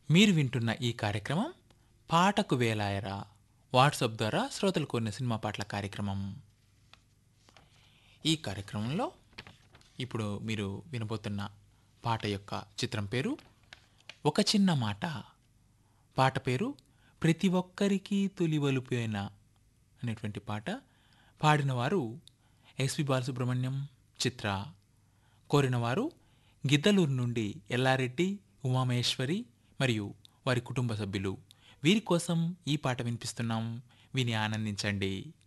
మీరు వింటున్న ఈ కార్యక్రమం పాటకు వేలాయరా వాట్సాప్ ద్వారా శ్రోతలు కోరిన సినిమా పాటల కార్యక్రమం ఈ కార్యక్రమంలో ఇప్పుడు మీరు వినబోతున్న పాట యొక్క చిత్రం పేరు ఒక చిన్న మాట పాట పేరు ప్రతి ఒక్కరికి తొలివలుపైన అనేటువంటి పాట పాడినవారు ఎస్పి బాలసుబ్రహ్మణ్యం చిత్ర కోరినవారు గిద్దలూరు నుండి ఎల్లారెడ్డి ఉమామహేశ్వరి మరియు వారి కుటుంబ సభ్యులు వీరి కోసం ఈ పాట వినిపిస్తున్నాం విని ఆనందించండి